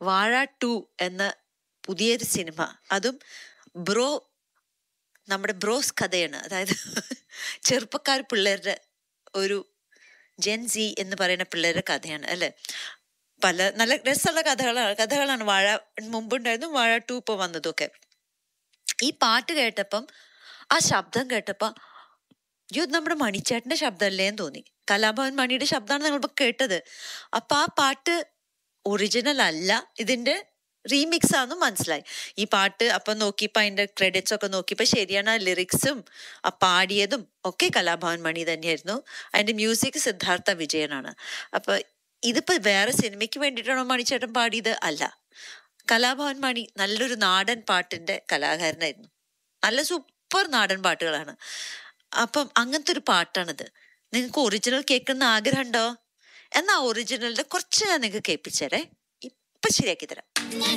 വാഴ ടു എന്ന പുതിയൊരു സിനിമ അതും ബ്രോ നമ്മുടെ ബ്രോസ് കഥയാണ് അതായത് ചെറുപ്പക്കാർ പിള്ളേരുടെ ഒരു ജെൻ സി എന്ന് പറയുന്ന പിള്ളേരുടെ കഥയാണ് അല്ലെ പല നല്ല രസമുള്ള കഥകളാണ് കഥകളാണ് വാഴ മുമ്പുണ്ടായിരുന്നു വാഴ ടു ഇപ്പോൾ വന്നതൊക്കെ ഈ പാട്ട് കേട്ടപ്പം ആ ശബ്ദം കേട്ടപ്പോ അയ്യോ ഇത് നമ്മുടെ മണിച്ചേട്ടന്റെ ശബ്ദമല്ലേ എന്ന് തോന്നി കലാഭവൻ മണിയുടെ ശബ്ദമാണ് നമ്മളിപ്പോ കേട്ടത് അപ്പൊ ആ പാട്ട് ഒറിജിനൽ അല്ല ഇതിന്റെ റീമിക്സ് ആണെന്ന് മനസ്സിലായി ഈ പാട്ട് അപ്പൊ നോക്കിയപ്പോ അതിന്റെ ക്രെഡിറ്റ്സ് ഒക്കെ നോക്കിയപ്പോ ശരിയാണ് ആ ലിറിക്സും ആ പാടിയതും ഒക്കെ കലാഭവൻ മണി തന്നെയായിരുന്നു അതിന്റെ മ്യൂസിക് സിദ്ധാർത്ഥ വിജയനാണ് അപ്പൊ ഇതിപ്പോ വേറെ സിനിമയ്ക്ക് വേണ്ടിയിട്ടാണോ മണിച്ചേട്ടൻ പാടിയത് അല്ല കലാഭവൻ മണി നല്ലൊരു നാടൻ പാട്ടിന്റെ കലാകാരനായിരുന്നു നല്ല സൂപ്പർ നാടൻ പാട്ടുകളാണ് അപ്പം അങ്ങനത്തെ ഒരു പാട്ടാണിത് നിങ്ങൾക്ക് ഒറിജിനൽ കേൾക്കുന്ന ആഗ്രഹം ഉണ്ടോ എന്നാ ഒറിജിനലിന്റെ കുറച്ച് ഞാൻ നിങ്ങൾക്ക് കേൾപ്പിച്ചേരേ ഇപ്പൊ ശരിയാക്കി തരാം